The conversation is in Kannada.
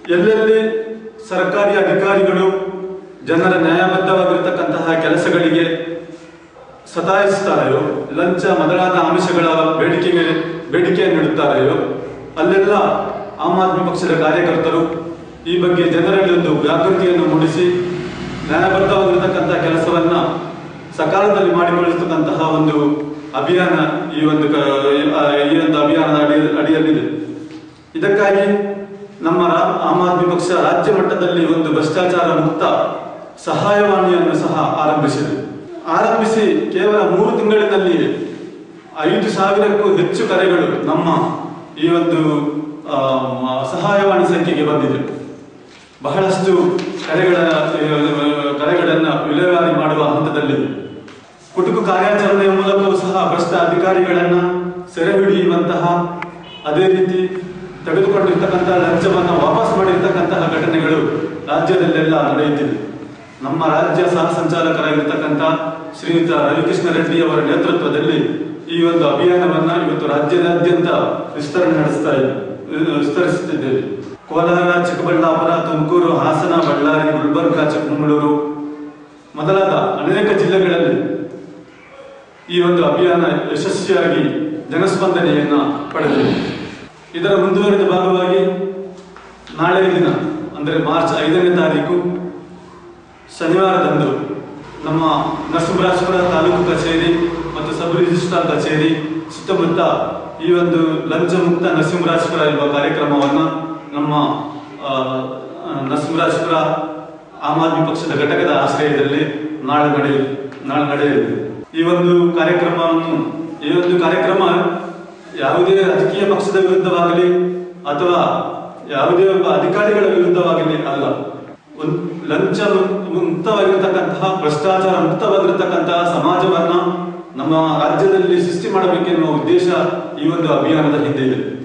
ಎಲ್ಲೆಲ್ಲಿ ಸರ್ಕಾರಿ ಅಧಿಕಾರಿಗಳು ಜನರ ನ್ಯಾಯಬದ್ಧವಾಗಿರ್ತಕ್ಕಂತಹ ಕೆಲಸಗಳಿಗೆ ಸತಾಯಿಸ್ತಾರೆಯೋ ಲಂಚ ಮೊದಲಾದ ಅಂಶಗಳ ಬೇಡಿಕೆಗೆ ಬೇಡಿಕೆಯನ್ನು ಇಡುತ್ತಾರೆಯೋ ಅಲ್ಲೆಲ್ಲ ಆಮ್ ಆದ್ಮಿ ಪಕ್ಷದ ಕಾರ್ಯಕರ್ತರು ಈ ಬಗ್ಗೆ ಜನರಲ್ಲಿ ಒಂದು ಜಾಗೃತಿಯನ್ನು ಮೂಡಿಸಿ ನ್ಯಾಯಬದ್ಧವಾಗಿರ್ತಕ್ಕಂತಹ ಕೆಲಸವನ್ನ ಸಕಾಲದಲ್ಲಿ ಮಾಡಿಕೊಳ್ಳತಕ್ಕಂತಹ ಒಂದು ಅಭಿಯಾನ ಈ ಒಂದು ಕ- ಈ ಒಂದು ಅಭಿಯಾನದ ಅಡಿ ಅಡಿಯಲ್ಲಿದೆ ಇದಕ್ಕಾಗಿ ನಮ್ಮ ರಾ- ಆಮ್ ಆದ್ಮಿ ಪಕ್ಷ ರಾಜ್ಯ ಮಟ್ಟದಲ್ಲಿ ಒಂದು ಭ್ರಷ್ಟಾಚಾರ ಮುಕ್ತ ಸಹಾಯವಾಣಿಯನ್ನು ಸಹ ಆರಂಭಿಸಿದೆ ಆರಂಭಿಸಿ ಕೇವಲ ಮೂರು ತಿಂಗಳಿನಲ್ಲಿ ಐದು ಸಾವಿರಕ್ಕೂ ಹೆಚ್ಚು ಕರೆಗಳು ನಮ್ಮ ಈ ಒಂದು ಆ, ಮ- ಸಹಾಯವಾಣಿ ಸಂಖ್ಯೆಗೆ ಬಂದಿದೆ ಬಹಳಷ್ಟು ಕರೆಗಳ ಕರೆಗಳನ್ನು ವಿಲೇವಾರಿ ಮಾಡುವ ಹಂತದಲ್ಲಿದೆ ಕುಟುಕು ಕಾರ್ಯಾಚರಣೆಯ ಮೂಲಕವೂ ಸಹ ಭ್ರಷ್ಟ ಅಧಿಕಾರಿಗಳನ್ನ ಸೆರೆ ಹಿಡಿಯುವಂತಹ ಅದೇ ರೀತಿ ತೆಗೆದುಕೊಂಡಿರ್ತಕ್ಕಂತಹ ಲಂಚವನ್ನು ವಾಪಸ್ ಮಾಡಿರ್ತಕ್ಕಂತಹ ಘಟನೆಗಳು ರಾಜ್ಯದಲ್ಲೆಲ್ಲ ನಡೆಯುತ್ತಿದೆ ನಮ್ಮ ರಾಜ್ಯ ಸಹ ಸಂಚಾಲಕರಾಗಿರ್ತಕ್ಕಂಥ ಶ್ರೀಯುತ ರವಿಕೃಷ್ಣ ರೆಡ್ಡಿ ಅವರ ನೇತೃತ್ವದಲ್ಲಿ ಈ ಒಂದು ಅಭಿಯಾನವನ್ನ ಇವತ್ತು ರಾಜ್ಯದಾದ್ಯಂತ ವಿಸ್ತರಣೆ ನಡೆಸ್ತಾ ಇದ್ದೇವೆ ವಿಸ್ತರಿಸುತ್ತಿದ್ದೇವೆ ಕೋಲಾರ ಚಿಕ್ಕಬಳ್ಳಾಪುರ ತುಮಕೂರು ಹಾಸನ ಬಳ್ಳಾರಿ ಗುಲ್ಬರ್ಗ ಚಿಕ್ಕಮಗಳೂರು ಮೊದಲಾದ ಅನೇಕ ಜಿಲ್ಲೆಗಳಲ್ಲಿ ಈ ಒಂದು ಅಭಿಯಾನ ಯಶಸ್ವಿಯಾಗಿ ಜನಸ್ಪಂದನೆಯನ್ನ ಪಡೆದಿದೆ ಇದರ ಮುಂದುವರಿದ ಭಾಗವಾಗಿ ನಾಳೆ ದಿನ ಅಂದರೆ ಮಾರ್ಚ್ ಐದನೇ ತಾರೀಕು ಶನಿವಾರದಂದು ನಮ್ಮ ನರಸಿಂಹರಾಜಪುರ ತಾಲೂಕು ಕಚೇರಿ ಮತ್ತು ಸಬ್ ರಿಜಿಸ್ಟ್ರಾರ್ ಕಚೇರಿ ಸುತ್ತಮುತ್ತ ಈ ಒಂದು ಲಂಚ ಮುಕ್ತ ನರಸಿಂಹರಾಜಪುರ ಎಂಬ ಕಾರ್ಯಕ್ರಮವನ್ನು ನಮ್ಮ ಆ, ಆ, ನರಸಿಂಹರಾಜಪುರ ಆಮ್ ಆದ್ಮಿ ಪಕ್ಷದ ಘಟಕದ ಆಶ್ರಯದಲ್ಲಿ ನಾಳೆ ನಡೆಯ ನಾಳೆ ನಡೆಯಲಿದೆ ಈ ಒಂದು ಕಾರ್ಯಕ್ರಮವನ್ನು ಈ ಒಂದು ಕಾರ್ಯಕ್ರಮ ಯಾವುದೇ ರಾಜಕೀಯ ಪಕ್ಷದ ವಿರುದ್ಧವಾಗಲಿ ಅಥವಾ ಯಾವುದೇ ಒಬ್ಬ ಅಧಿಕಾರಿಗಳ ವಿರುದ್ಧವಾಗಲಿ ಅಲ್ಲ ಒಂದು ಲಂಚ ಮುಕ್ತವಾಗಿರ್ತಕ್ಕಂತಹ ಭ್ರಷ್ಟಾಚಾರ ಮುಕ್ತವಾಗಿರ್ತಕ್ಕಂತಹ ಸಮಾಜವನ್ನ ನಮ್ಮ ರಾಜ್ಯದಲ್ಲಿ ಸೃಷ್ಟಿ ಮಾಡಬೇಕೆನ್ನುವ ಉದ್ದೇಶ ಈ ಒಂದು ಅಭಿಯಾನದ ಹಿಂದೆ ಇದೆ